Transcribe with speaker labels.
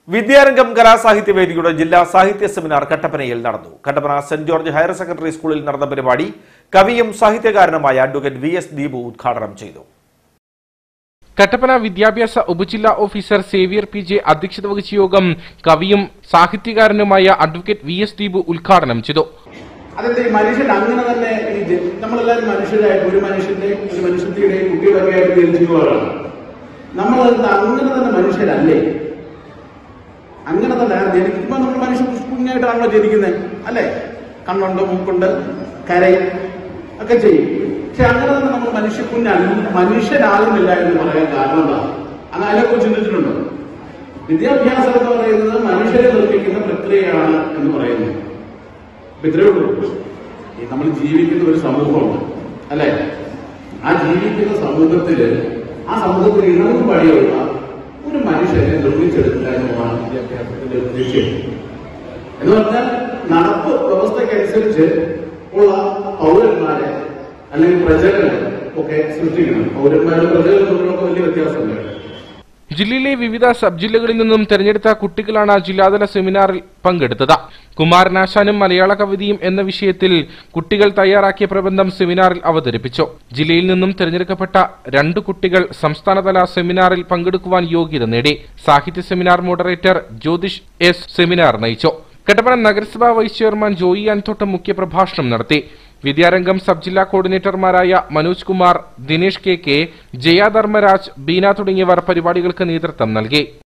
Speaker 1: വിദ്യാരംഗം കലാസാഹിത്യ വേദിയുടെ ജില്ലാ സാഹിത്യ സെമിനാർ കട്ടപ്പനയിൽ നടന്നു Kattappana Saint George higher secondary സ്കൂളിൽ നടന്ന പരിപാടി കവിയും സാഹിത്യകാരനുമായ അഡ്വക്കേറ്റ് വി എസ് ദീപു ഉദ്ഘാടനം ചെയ്തു
Speaker 2: കട്ടപ്പന വിദ്യാഭ്യാസ ഉപജില്ലാ ഓഫീസർ സേവിയർ പി ജെ അധ്യക്ഷത വഹിച്ച യോഗം കവിയും സാഹിത്യകാരനുമായ അഡ്വക്കേറ്റ് വി എസ് ദീപു ഉദ്ഘാടനം ചെയ്തു
Speaker 3: അതെന്താ ഈ മനുഷ്യൻ അങ്ങനെ തന്നെ ഈ ജ- നമ്മളെല്ലാവരും മനുഷ്യരായിട്ട് ഒരു മനുഷ്യന്റെയും ഒരു മനുഷ്യത്തിയുടെയും കുട്ടികളൊക്കെയായിട്ട് ജനിച്ചുപോകാണ് നമ്മൾ അങ്ങനെ തന്നെ മനുഷ്യരല്ലേ അങ്ങനെ തന്നെ ജനിക്കുമ്പോ നമ്മൾ മനുഷ്യ കുഞ്ഞായിട്ടാണല്ലോ ജനിക്കുന്നത് അല്ലേ കണ്ണുണ്ട് മൂക്കുണ്ട് കരയും ഒക്കെ ചെയ്യും പക്ഷെ അങ്ങനെ തന്നെ നമ്മൾ മനുഷ്യ കുഞ്ഞാണ് മനുഷ്യരാകുന്നില്ല എന്ന് പറയാൻ കാരണം എന്താ അങ്ങ് അതിനെക്കുറിച്ച് ചിന്തിച്ചിട്ടുണ്ടോ വിദ്യാഭ്യാസം എന്ന് പറയുന്നത് മനുഷ്യരെ നിർമ്മിക്കുന്ന പ്രക്രിയയാണ് എന്ന് പറയുന്നു അപ്പൊ ഇത്രയേ ഉള്ളൂ ഈ നമ്മൾ ജീവിക്കുന്ന ഒരു സമൂഹമുണ്ട് അല്ലെ ആ ജീവിക്കുന്ന സമൂഹത്തില് ആ സമൂഹത്തിൽ ഇണവും പടിയുള്ള ഒരു മനുഷ്യനെ നിർമ്മിച്ചെടുക്കുക എന്നുള്ളതാണ് വിദ്യാഭ്യാസത്തിന്റെ ഉദ്ദേശ്യം എന്ന് പറഞ്ഞാൽ നടപ്പ് വ്യവസ്ഥയ്ക്കനുസരിച്ച് ഉള്ള പൗരന്മാരെ അല്ലെങ്കിൽ പ്രജകളെ ഒക്കെ സൃഷ്ടിക്കണം പൗരന്മാരുടെ പ്രജകൾ തമ്മിലൊക്കെ വലിയ വ്യത്യാസമുണ്ട്
Speaker 2: ജില്ലയിലെ വിവിധ സബ് ജില്ലകളിൽ നിന്നും തെരഞ്ഞെടുത്ത കുട്ടികളാണ് ജില്ലാതല സെമിനാറിൽ പങ്കെടുത്തത് കുമാരനാശാനും മലയാള കവിതയും എന്ന വിഷയത്തിൽ കുട്ടികൾ തയ്യാറാക്കിയ പ്രബന്ധം സെമിനാറിൽ അവതരിപ്പിച്ചു ജില്ലയിൽ നിന്നും തെരഞ്ഞെടുക്കപ്പെട്ട രണ്ട് കുട്ടികൾ സംസ്ഥാനതല സെമിനാറിൽ പങ്കെടുക്കുവാൻ യോഗ്യത നേടി സാഹിത്യ seminar moderator Jyothish S seminar നയിച്ചു കട്ടപ്പന നഗരസഭാ വൈസ് ചെയർമാൻ ജോയി അൻതോട്ടം മുഖ്യപ്രഭാഷണം നടത്തി വിദ്യാരംഗം സബ് ജില്ലാ കോർഡിനേറ്റർമാരായ മനോജ് കുമാർ ദിനേഷ് കെ കെ ജയ ധർമ്മരാജ് ബീന തുടങ്ങിയവർ പരിപാടികൾക്ക് നേതൃത്വം നൽകി